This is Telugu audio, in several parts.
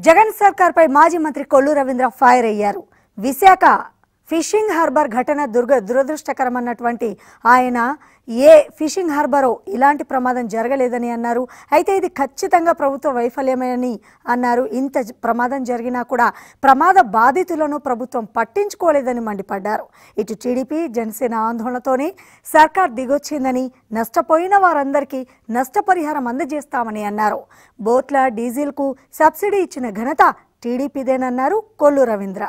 జగన్ సర్కార్పై మాజీ మంత్రి కొల్లు రవీంద్ర ఫైర్ అయ్యారు విశాఖ ఫిషింగ్ హార్బర్ ఘటన దుర్గ దురదృష్టకరమన్నటువంటి ఆయన ఏ ఫిషింగ్ హార్బరో ఇలాంటి ప్రమాదం జరగలేదని అన్నారు అయితే ఇది ఖచ్చితంగా ప్రభుత్వ వైఫల్యమని అన్నారు ఇంత జ- ప్రమాదం జరిగినా కూడా ప్రమాద బాధితులను ప్రభుత్వం పట్టించుకోలేదని మండిపడ్డారు ఇటు టీడీపీ జనసేన ఆందోళనతోనే సర్కార్ దిగొచ్చిందని నష్టపోయిన వారందరికీ నష్టపరిహారం అందజేస్తామని అన్నారు బోట్ల డీజిల్కు సబ్సిడీ ఇచ్చిన ఘనత టీడీపీదేనన్నారు కొల్లు రవీంద్ర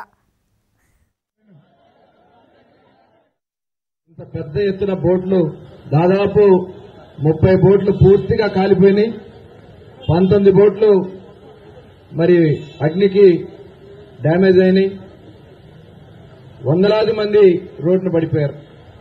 ఇంత పెద్ద ఎత్తున బోట్లు దాదాపు ముప్పై బోట్లు పూర్తిగా కాలిపోయినాయి పంతొమ్మిది బోట్లు మరి అగ్నికి డ్యామేజ్ అయినాయి వందలాది మంది రోడ్డున పడిపోయారు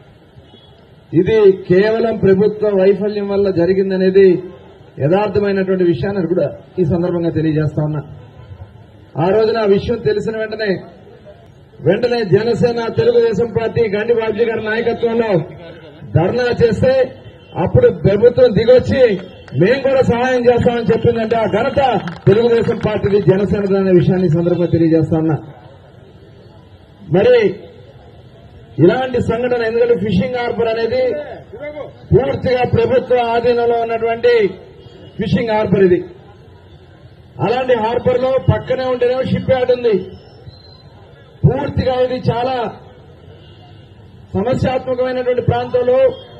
ఇది కేవలం ప్రభుత్వ వైఫల్యం వల్ల జరిగిందనేది యథార్థమైనటువంటి విషయాన్ని కూడా ఈ సందర్భంగా తెలియజేస్తా ఉన్నా ఆ రోజున ఆ విషయం తెలిసిన వెంటనే వెంటనే జనసేన తెలుగుదేశం పార్టీ గండి బాబుజీ గారి నాయకత్వంలో ధర్నా చేస్తే అప్పుడు ప్రభుత్వం దిగొచ్చి మేము కూడా సహాయం చేస్తామని చెప్పిందంటే ఆ ఘనత తెలుగుదేశం పార్టీది జనసేన అనే విషయాన్ని ఈ సందర్భంగా తెలియజేస్తా ఉన్నా మరి ఇలాంటి సంఘటన ఎందుకంటే ఫిషింగ్ హార్బర్ అనేది పూర్తిగా ప్రభుత్వ ఆధీనంలో ఉన్నటువంటి ఫిషింగ్ హార్బర్ ఇది అలాంటి హార్బర్ లో పక్కనే ఉంటేనేమో షిప్ యార్డ్ ఉంది పూర్తిగా ఇది చాలా సమస్యాత్మకమైనటువంటి ప్రాంతంలో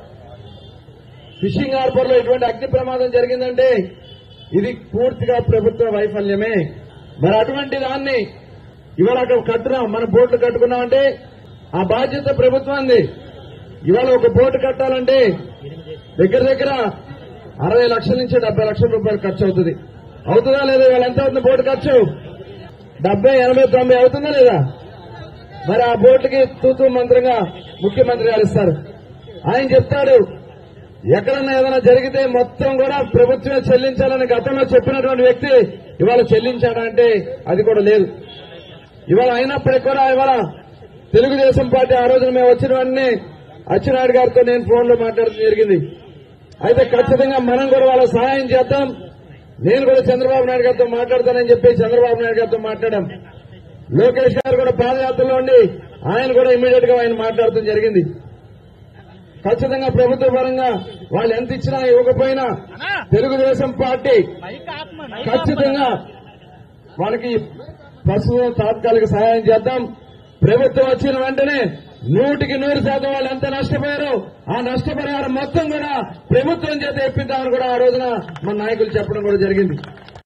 ఫిషింగ్ హార్బర్ లో ఎటువంటి అగ్ని ప్రమాదం జరిగిందంటే ఇది పూర్తిగా ప్రభుత్వ వైఫల్యమే మరి అటువంటి దాన్ని ఇవాళ అక్కడ కట్టున్నాం మన బోట్లు కట్టుకున్నామంటే ఆ బాధ్యత ప్రభుత్వాన్ని ఇవాళ ఒక బోటు కట్టాలంటే దగ్గర దగ్గర అరవై లక్షల నుంచి డెబ్బై లక్షల రూపాయలు ఖర్చు అవుతుంది అవుతుందా లేదా ఇవాళ ఎంత అవుతుంది బోటు ఖర్చు డెబ్బై ఎనభై తొంభై అవుతుందా లేదా మరి ఆ బోట్లకి తూతూ మంత్రంగా ముఖ్యమంత్రి గారు ఇస్తారు ఆయన చెప్తాడు ఎక్కడన్నా ఏదైనా జరిగితే మొత్తం కూడా ప్రభుత్వమే చెల్లించాలని గతంలో చెప్పినటువంటి వ్యక్తి ఇవాళ చెల్లించాడంటే అది కూడా లేదు ఇవాళ అయినప్పటికీ కూడా ఇవాళ తెలుగుదేశం పార్టీ ఆ రోజున మేము వచ్చిన వెంటనే అచ్చెన్నాయుడు గారితో నేను ఫోన్ లో మాట్లాడడం జరిగింది అయితే ఖచ్చితంగా మనం కూడా వాళ్ళ సహాయం చేద్దాం నేను కూడా చంద్రబాబు నాయుడు గారితో మాట్లాడతానని చెప్పి చంద్రబాబు నాయుడు గారితో మాట్లాడాం లోకేష్ గారు కూడా పాదయాత్రలో ఉండి ఆయన కూడా ఇమీడియట్ గా ఆయన మాట్లాడటం జరిగింది ఖచ్చితంగా ప్రభుత్వ పరంగా వాళ్ళు ఎంత ఇచ్చినా ఇవ్వకపోయినా తెలుగుదేశం పార్టీ ఖచ్చితంగా వాళ్ళకి ప్రస్తుతం తాత్కాలిక సహాయం చేద్దాం ప్రభుత్వం వచ్చిన వెంటనే నూటికి నూరు శాతం వాళ్ళు ఎంత నష్టపోయారో ఆ నష్టపరిహారం మొత్తం కూడా ప్రభుత్వం చేత ఇప్పిద్దామని కూడా ఆ రోజున మన నాయకులు చెప్పడం కూడా జరిగింది